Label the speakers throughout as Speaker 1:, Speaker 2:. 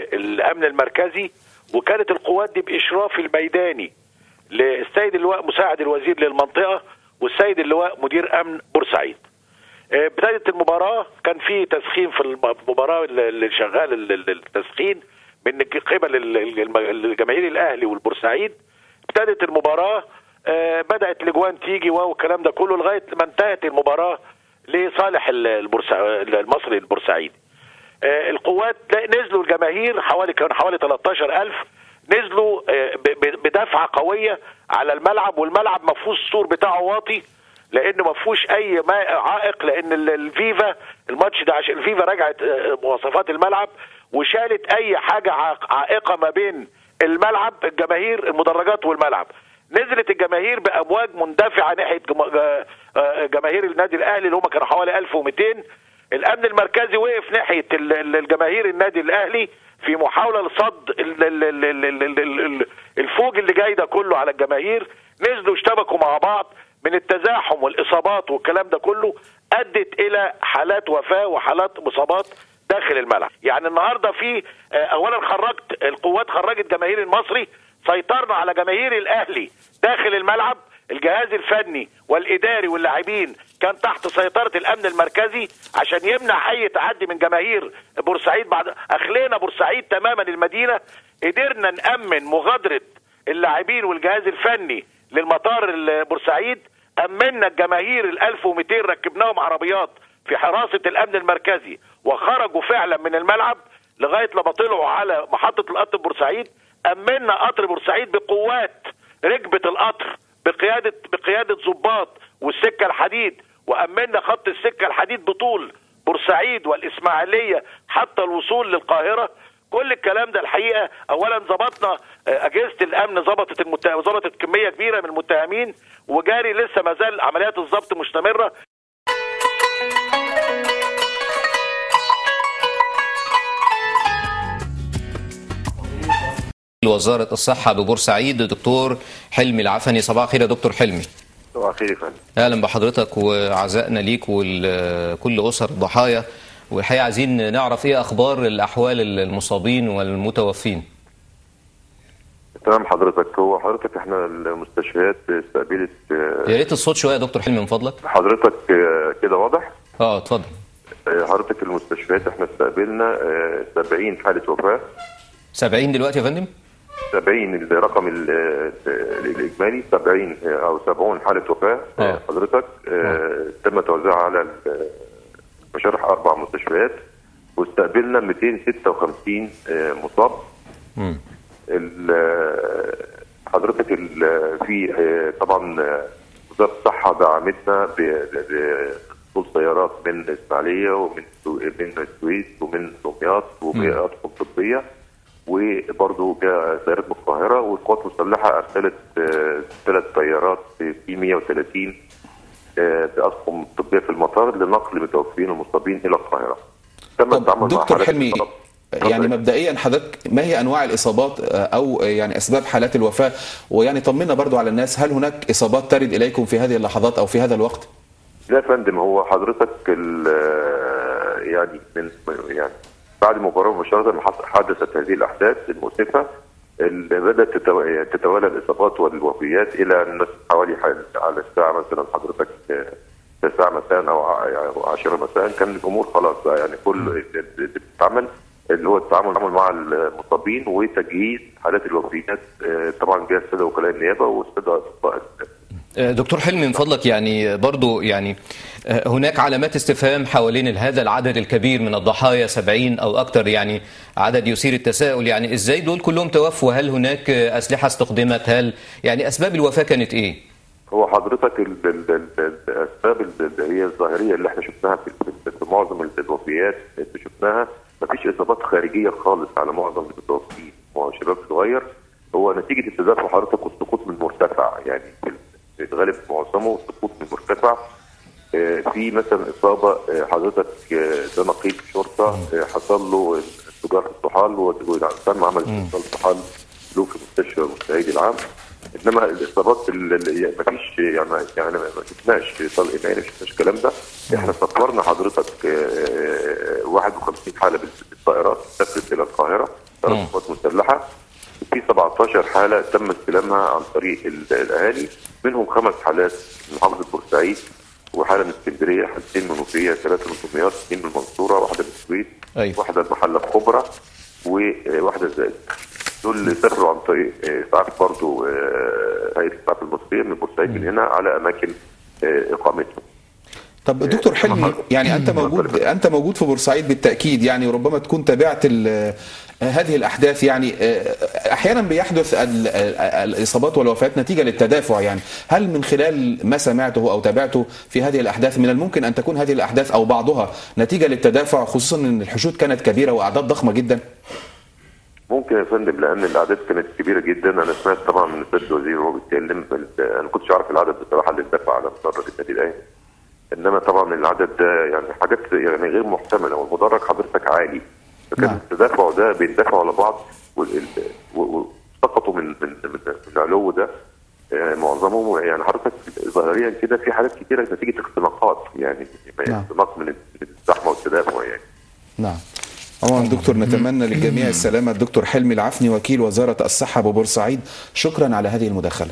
Speaker 1: للامن المركزي وكانت القوات دي باشراف الميداني للسيد اللواء مساعد الوزير للمنطقه والسيد اللواء مدير امن بورسعيد آه، بدايه المباراه كان في تسخين في المباراه اللي شغال ال- ال- التسخين من قبل ال- ال- الجماهير الاهلي والبورسعيد ابتدت المباراه آه، بدات الاجوان تيجي والكلام ده كله لغايه ما انتهت المباراه لصالح ال- البورسع المصري البورسعيدي آه، القوات لا- نزلوا الجماهير حوالي كان حوالي 13000 نزلوا آه، ب- ب- بدفعه قويه على الملعب والملعب ما فيهوش السور بتاعه واطي لان ما فيهوش اي ما عائق لان ال- الفيفا الماتش ده عشان الفيفا رجعت آه، مواصفات الملعب وشالت اي حاجه عائق- عائقه ما بين الملعب الجماهير المدرجات والملعب نزلت الجماهير بامواج مندفعه ناحيه جم- آه، آه، جماهير النادي الاهلي اللي هم كانوا حوالي 1200 الامن المركزي وقف ناحيه ال- ال- الجماهير النادي الاهلي في محاوله لصد ال- ال- ال- ال- ال- ال- ال- الفوج اللي جاي ده كله على الجماهير نزلوا اشتبكوا مع بعض من التزاحم والاصابات والكلام ده كله ادت الى حالات وفاه وحالات مصابات داخل الملعب يعني النهارده في آه، اولا خرجت القوات خرجت جماهير المصري سيطرنا على جماهير الاهلي داخل الملعب الجهاز الفني والاداري واللاعبين كان تحت سيطره الامن المركزي عشان يمنع اي تعدي من جماهير بورسعيد بعد اخلينا بورسعيد تماما المدينه قدرنا نامن مغادره اللاعبين والجهاز الفني للمطار ال- بورسعيد امنا الجماهير ال 1200 ركبناهم عربيات في حراسه الامن المركزي وخرجوا فعلا من الملعب لغايه لما طلعوا على محطه القطر بورسعيد امنا قطر بورسعيد بقوات ركبه القطر بقياده بقياده ضباط والسكه الحديد وامنا خط السكه الحديد بطول بورسعيد والاسماعيليه حتى الوصول للقاهره كل الكلام ده الحقيقه اولا ظبطنا آه، اجهزه الامن ظبطت المت... ظبطت كميه كبيره من المتهمين وجاري لسه ما زال عمليات الضبط مستمره
Speaker 2: وزارة الصحة ببورسعيد دكتور حلمي العفني صباح الخير يا دكتور حلمي
Speaker 3: صباح الخير يا فندم
Speaker 2: اهلا بحضرتك وعزائنا ليك وكل اسر الضحايا والحقيقه عايزين نعرف ايه اخبار الاحوال المصابين والمتوفين
Speaker 3: تمام حضرتك هو حضرتك احنا المستشفيات استقبلت
Speaker 2: يا ريت الصوت شويه يا دكتور حلمي من فضلك
Speaker 3: حضرتك آه، كده واضح
Speaker 2: اه اتفضل
Speaker 3: آه، حضرتك المستشفيات احنا استقبلنا آه، 70 حالة وفاة
Speaker 2: 70 دلوقتي يا فندم
Speaker 3: 70 الرقم ال- آه، الاجمالي 70 او 70 حالة وفاة آه،
Speaker 2: آه.
Speaker 3: حضرتك آه، تم توزيعها على ال- مشارح اربع مستشفيات واستقبلنا 256 آه، مصاب
Speaker 2: مم.
Speaker 3: ال- حضرتك ال- في آه، طبعا آه، وزاره الصحه دعمتنا ب- بوصول سيارات من الاسماعيليه ومن السو- من السويس ومن دمياط وباطقم طبيه وبرضه جاء سيارات من القاهره والقوات المسلحه ارسلت ثلاث طيارات في 130 آه، باطقم طبيه في المطار لنقل المتوفين والمصابين الى القاهره. تم التعامل
Speaker 4: طب
Speaker 3: مع
Speaker 4: دكتور
Speaker 3: حالات
Speaker 4: حلمي
Speaker 3: الإصابة.
Speaker 4: يعني
Speaker 3: اتفضل.
Speaker 4: مبدئيا حضرتك ما هي انواع الاصابات آه، او آه، يعني اسباب حالات الوفاه ويعني طمنا برضو على الناس هل هناك اصابات ترد اليكم في هذه اللحظات او في هذا الوقت؟
Speaker 3: لا يا فندم هو حضرتك ال- يعني من يعني بعد المباراه مباشره لما حص- حدثت هذه الاحداث المؤسفه ال- بدات تتو- تتوالى الاصابات والوفيات الى الناس حوالي حال- على الساعه مثلا حضرتك آه، الساعه مساء او ع- يعني 10 مساء كان الامور خلاص بقى يعني كل اللي بتتعمل اللي هو التعامل التعامل مع المصابين وتجهيز حالات الوفيات آه، طبعا جهاز الساده وكلاء النيابه والساده اطباء
Speaker 2: آه، دكتور حلمي من فضلك يعني برضو يعني آه، هناك علامات استفهام حوالين هذا العدد الكبير من الضحايا 70 او اكثر يعني عدد يثير التساؤل يعني ازاي دول كلهم توفوا هل هناك آه، اسلحه استخدمت هل يعني اسباب الوفاه كانت ايه؟
Speaker 3: هو حضرتك ال- ال- ال- الاسباب اللي هي الظاهريه اللي احنا شفناها في, في, في معظم الوفيات اللي شفناها مفيش اصابات خارجيه خالص على معظم المتوفين هو شباب صغير هو نتيجه التدافع حضرتك والسقوط من مرتفع يعني في في الغالب معظمه سقوط من مرتفع آه، في مثلا اصابه آه، حضرتك آه، ده نقيب شرطه آه، حصل له انفجار في الطحال وتم عمل استئصال الطحال له في مستشفى المستعيد العام انما الاصابات اللي ما فيش يعني يعني ما شفناش طلق عيني ما شفناش الكلام ده احنا سفرنا حضرتك آه، 51 حاله بالطائرات سافرت الى القاهره ثلاث
Speaker 2: مم.
Speaker 3: قوات مسلحه وفي 17 حاله تم استلامها عن طريق ال- الاهالي منهم خمس حالات من محافظه بورسعيد وحاله من اسكندريه حالتين من وفيه ثلاثه من دمياط اثنين من المنصوره واحده من السويد
Speaker 2: أيوة.
Speaker 3: واحده المحله الكبرى وواحده زائد دول اللي سافروا عن طريق آه، اسعاف برضه هيئه الاسعاف المصريه من بورسعيد من هنا على اماكن آه، اقامتهم
Speaker 4: طب دكتور حلمي يعني انت موجود انت موجود في بورسعيد بالتاكيد يعني وربما تكون تابعت ال- هذه الاحداث يعني احيانا بيحدث ال- ال- الاصابات والوفيات نتيجه للتدافع يعني هل من خلال ما سمعته او تابعته في هذه الاحداث من الممكن ان تكون هذه الاحداث او بعضها نتيجه للتدافع خصوصا ان الحشود كانت كبيره واعداد ضخمه جدا
Speaker 3: ممكن يا فندم لان الاعداد كانت كبيره جدا انا سمعت طبعا من السيد الوزير وهو بيتكلم ال- انا ما كنتش اعرف العدد بصراحه اللي اندفع على مدرج النادي الاهلي انما طبعا العدد ده يعني حاجات يعني غير محتمله والمدرج حضرتك عالي فكان
Speaker 4: نعم.
Speaker 3: التدافع ده بيندفعوا على بعض وال- و- و- وسقطوا من من من من العلو ده آه، معظمهم يعني حضرتك ظاهريا كده في حالات كتيره نتيجه اختناقات يعني
Speaker 4: نعم.
Speaker 3: اختناق من من الزحمه والتدافع يعني
Speaker 4: نعم طبعا دكتور نتمنى للجميع السلامه الدكتور حلمي العفني وكيل وزاره الصحه ببورسعيد شكرا على هذه المداخله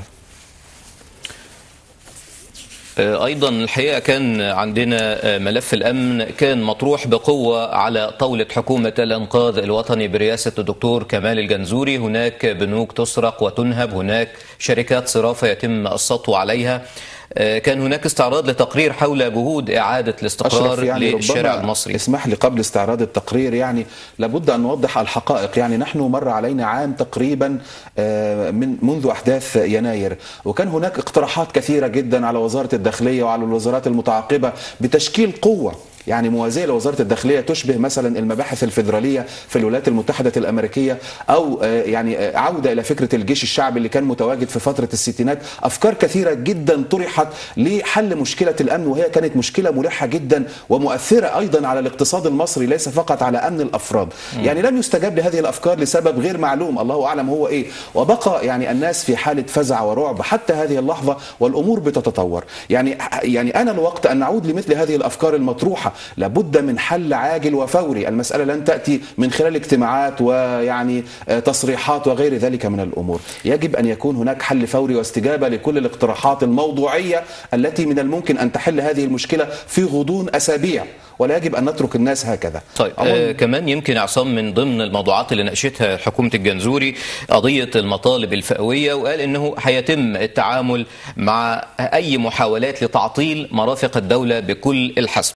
Speaker 2: أيضا الحقيقة كان عندنا ملف الأمن كان مطروح بقوة على طاولة حكومة الإنقاذ الوطني برئاسة الدكتور كمال الجنزوري هناك بنوك تسرق وتنهب هناك شركات صرافة يتم السطو عليها كان هناك استعراض لتقرير حول جهود إعادة الاستقرار
Speaker 4: أشرف يعني
Speaker 2: للشارع
Speaker 4: ربما
Speaker 2: المصري
Speaker 4: اسمح لي قبل استعراض التقرير يعني لابد أن نوضح الحقائق يعني نحن مر علينا عام تقريبا آه، من منذ أحداث يناير وكان هناك اقتراحات كثيرة جدا على وزارة الداخلية وعلى الوزارات المتعاقبة بتشكيل قوة يعني موازية لوزارة الداخلية تشبه مثلا المباحث الفيدرالية في الولايات المتحدة الأمريكية أو آه، يعني آه، عودة إلى فكرة الجيش الشعبي اللي كان متواجد في فترة الستينات أفكار كثيرة جدا طرحت لحل مشكلة الأمن وهي كانت مشكلة ملحة جدا ومؤثرة أيضا على الاقتصاد المصري ليس فقط على أمن الأفراد يعني لم يستجاب لهذه الأفكار لسبب غير معلوم الله أعلم هو إيه وبقى يعني الناس في حالة فزع ورعب حتى هذه اللحظة والأمور بتتطور يعني يعني أنا الوقت أن نعود لمثل هذه الأفكار المطروحة لابد من حل عاجل وفوري المسألة لن تأتي من خلال اجتماعات ويعني آه، تصريحات وغير ذلك من الأمور يجب أن يكون هناك حل فوري واستجابة لكل الاقتراحات الموضوعية التي من الممكن أن تحل هذه المشكلة في غضون أسابيع ولا يجب أن نترك الناس هكذا
Speaker 2: طيب
Speaker 4: عموماً
Speaker 2: آه كمان يمكن عصام من ضمن الموضوعات اللي ناقشتها حكومه الجنزوري قضيه المطالب الفئويه وقال انه هيتم التعامل مع اي محاولات لتعطيل مرافق الدوله بكل الحسم.